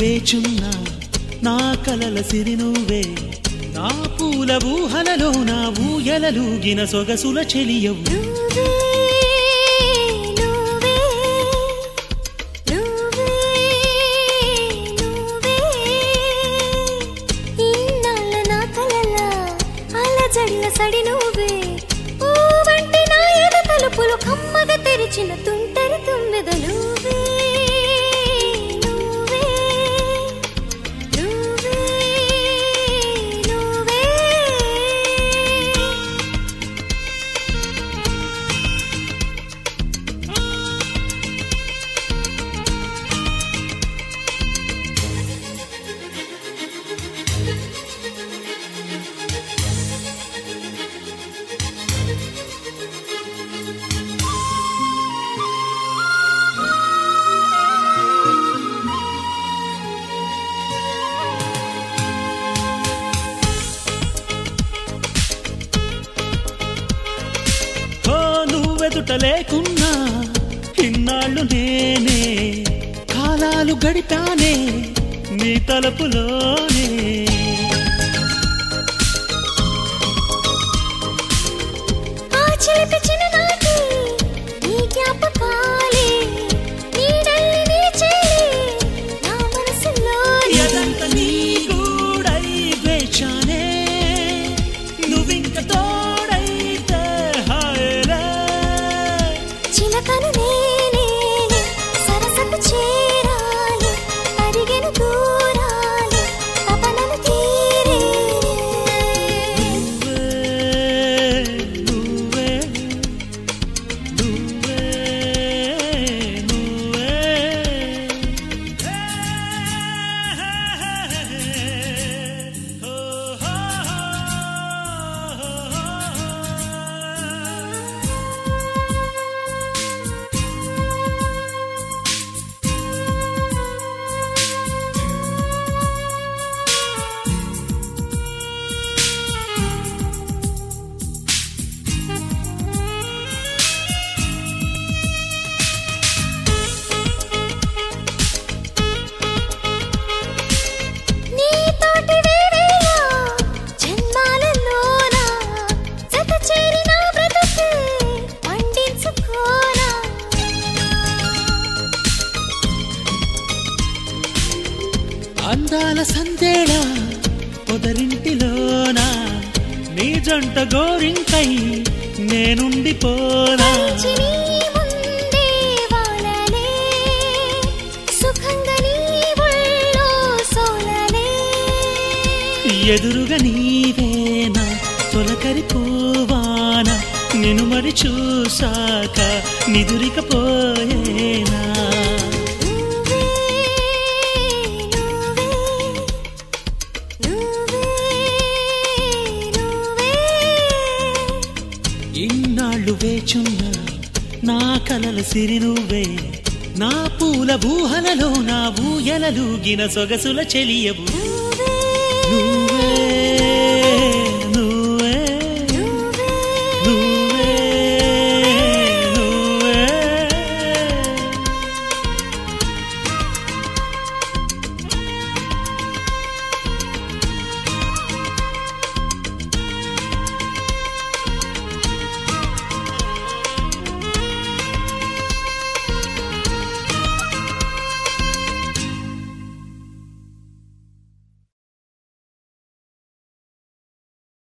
వేచున్నా నా కలల సిరి నువ్వే నా పూల ఊహలలో నా ఊయలలూగిన సొగసుల చెలియవు నువ్వే నువ్వే నువ్వే నువ్వే ఇన్నాళ్ళ నా కలల అలజడిల సడి నువ్వే ఓ వంటి నా ఎద తలుపులు కమ్మగా తెరిచిన తుంటరి తుమ్మెద నువ్వే నువ్వే నువ్వే నువ్వే ఓ నువ్వెదుట లేకున్నా ఇన్నాళ్ళు నేనే కాలాలు గడిపానే నీ తలుపులోనే ఆ చిలిపి చిన్ననాటి నీ జ్ఞాపకాలే నీడల్లి నిలిచేలే నా మనసులోనే ఎదంత నీ గూడై వేచానే నువ్వింక తోడైతే హాయలే చిలకను నేనే సరసకు చేరాలి అడిగెను దూరాలి తపనను తీరే నువ్వే నువ్వే నువ్వే నువ్వే నీతోటి వేవేల జన్మాలలోన జత చేరిన బ్రతుకే పండించుకోనా అందాల సందేళ పొదరింటిలోన నీ జంట గోరింకై నేనుండిపోనా మంచి నీ ముందే వాలలే సుఖంగా నీ ఒళ్ళో సోలలే ఎదురుగా నీవేనా తొలకరి పోవాన నిన్ను మరి చూసాక నిదురికపోయేనా నువ్వే నువ్వే నువ్వే నువ్వే ఇన్నాళ్ళు వేచున్నా నా కలల సిరి నువ్వే నా పూల బూహలలో నా ఊయలలూగిన సొగసుల చెలియవు నువ్వే నువ్వే